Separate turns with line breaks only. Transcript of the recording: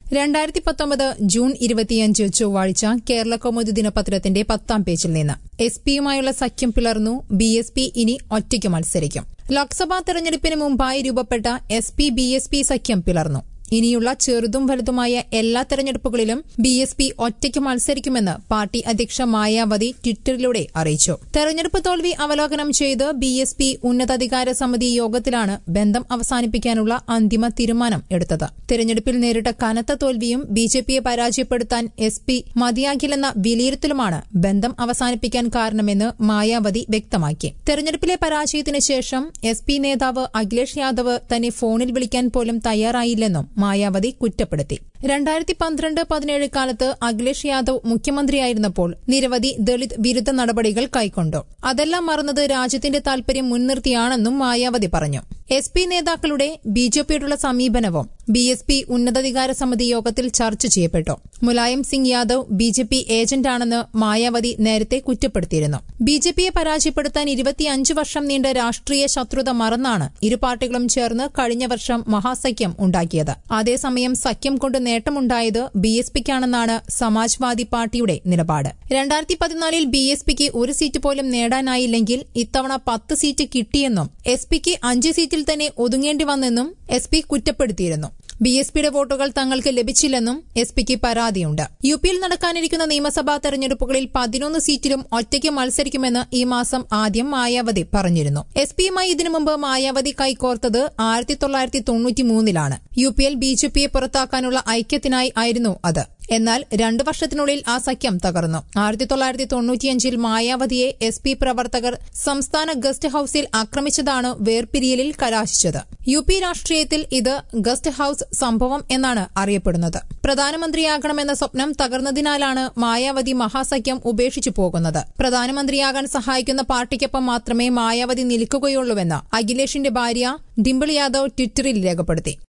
രണ്ടായിരത്തി പത്തൊമ്പത് ജൂൺ ഇരുപത്തിയഞ്ച് ചൊവ്വാഴ്ച കേരള കൗമുദി ദിനപത്രത്തിന്റെ പത്താം പേജിൽ നിന്ന് എസ് പിയുമായുള്ള സഖ്യം പിളർന്നു ബി എസ് പി ഇനി ഒറ്റയ്ക്ക് മത്സരിക്കും ലോക്സഭാ തെരഞ്ഞെടുപ്പിന് മുമ്പായി രൂപപ്പെട്ട S P B S P സഖ്യം പിളർന്നു ഇനിയുള്ള ചെറുതും വലുതുമായ എല്ലാ തെരഞ്ഞെടുപ്പുകളിലും ബി എസ് പി ഒറ്റയ്ക്ക് മത്സരിക്കുമെന്ന് പാർട്ടി അധ്യക്ഷ മായാവതി ട്വിറ്ററിലൂടെ അറിയിച്ചു തെരഞ്ഞെടുപ്പ് തോൽവി അവലോകനം ചെയ്ത് ബി എസ് പി ഉന്നതാധികാര സമിതി യോഗത്തിലാണ് ബന്ധം അവസാനിപ്പിക്കാനുള്ള അന്തിമ തീരുമാനം എടുത്തത് തെരഞ്ഞെടുപ്പിൽ നേരിട്ട കനത്ത തോൽവിയും ബി ജെ പിയെ പരാജയപ്പെടുത്താൻ എസ് പി മതിയാകില്ലെന്ന വിലയിരുത്തലുമാണ് ബന്ധം അവസാനിപ്പിക്കാൻ കാരണമെന്ന് മായാവതി വ്യക്തമാക്കി തെരഞ്ഞെടുപ്പിലെ പരാജയത്തിന് ശേഷം എസ് പി നേതാവ് അഖിലേഷ് യാദവ് തന്നെ ഫോണിൽ വിളിക്കാൻ പോലും തയ്യാറായില്ലെന്നും മായാവതി കുറ്റപ്പെടുത്തി രണ്ടായിരത്തി പന്ത്രണ്ട് പതിനേഴ് കാലത്ത് അഖിലേഷ് യാദവ് മുഖ്യമന്ത്രിയായിരുന്നപ്പോൾ നിരവധി ദളിത് വിരുദ്ധ നടപടികൾ കൈക്കൊണ്ടു അതെല്ലാം മറന്നത് രാജ്യത്തിന്റെ താൽപര്യം മുൻനിർത്തിയാണെന്നും മായാവതി പറഞ്ഞു എസ് പി നേതാക്കളുടെ ബി ജെ പിയോടുള്ള സമീപനവും ബി എസ് പി ഉന്നതാധികാര സമിതി യോഗത്തിൽ ചർച്ച ചെയ്യപ്പെട്ടു Mulayam Singh Yadav B J P ഏജന്റാണെന്ന് മായാവതി നേരത്തെ കുറ്റപ്പെടുത്തിയിരുന്നു ബി ജെ പിയെ പരാജയപ്പെടുത്താൻ ഇരുപത്തിയഞ്ച് വർഷം നീണ്ട രാഷ്ട്രീയ ശത്രുത മറന്നാണ് ഇരു പാർട്ടികളും ചേർന്ന് കഴിഞ്ഞ വർഷം മഹാസഖ്യം ഉണ്ടാക്കിയത് അതേസമയം സഖ്യം കൊണ്ട് നേട്ടമുണ്ടായത് ബി എസ് പിക്കാണെന്നാണ് സമാജ്വാദി പാർട്ടിയുടെ നിലപാട് രണ്ടായിരത്തി പതിനാലിൽ ബി എസ് പിക്ക് ഒരു സീറ്റ് പോലും നേടാനായില്ലെങ്കിൽ ഇത്തവണ പത്ത് സീറ്റ് കിട്ടിയെന്നും എസ് പിക്ക് അഞ്ച് സീറ്റിൽ തന്നെ ഒതുങ്ങേണ്ടി വന്നെന്നും എസ് പി കുറ്റപ്പെടുത്തിയിരുന്നു ബി എസ് പിയുടെ വോട്ടുകൾ തങ്ങൾക്ക് ലഭിച്ചില്ലെന്നും എസ് പിക്ക് പരാതിയുണ്ട് യു പിയിൽ നടക്കാനിരിക്കുന്ന നിയമസഭാ തെരഞ്ഞെടുപ്പുകളിൽ പതിനൊന്ന് സീറ്റിലും ഒറ്റയ്ക്ക് മത്സരിക്കുമെന്ന് ഈ മാസം ആദ്യം മായാവതി പറഞ്ഞിരുന്നു എസ് പിയുമായി ഇതിനു മുമ്പ് മായാവതി കൈകോർത്തത് ആയിരത്തി തൊള്ളായിരത്തി തൊണ്ണൂറ്റിമൂന്നിലാണ് യു പിയിൽ ബി ജെ പിയെ പുറത്താക്കാനുള്ള ഐക്യത്തിനായി ആയിരുന്നു അത് എന്നാൽ രണ്ടു വർഷത്തിനുള്ളിൽ ആ സഖ്യം തകർന്നു ആയിരത്തി തൊള്ളായിരത്തി തൊണ്ണൂറ്റിയഞ്ചിൽ മായാവതിയെ എസ് പി പ്രവർത്തകർ സംസ്ഥാന ഗസ്റ്റ് ഹൌസിൽ ആക്രമിച്ചതാണ് വേർപിരിയലിൽ കലാശിച്ചത് യു പി രാഷ്ട്രീയത്തിൽ ഇത് ഗസ്റ്റ് ഹൌസ് സംഭവം എന്നാണ് അറിയപ്പെടുന്നത് പ്രധാനമന്ത്രിയാകണമെന്ന സ്വപ്നം തകർന്നതിനാലാണ് മായാവതി മഹാസഖ്യം ഉപേക്ഷിച്ചു പോകുന്നത് പ്രധാനമന്ത്രിയാകാൻ സഹായിക്കുന്ന പാർട്ടിക്കൊപ്പം മാത്രമേ മായാവതി നിൽക്കുകയുള്ളൂവെന്ന് അഖിലേഷിന്റെ ഭാര്യ ഡിംപിൾ യാദവ് ട്വിറ്ററിൽ രേഖപ്പെടുത്തി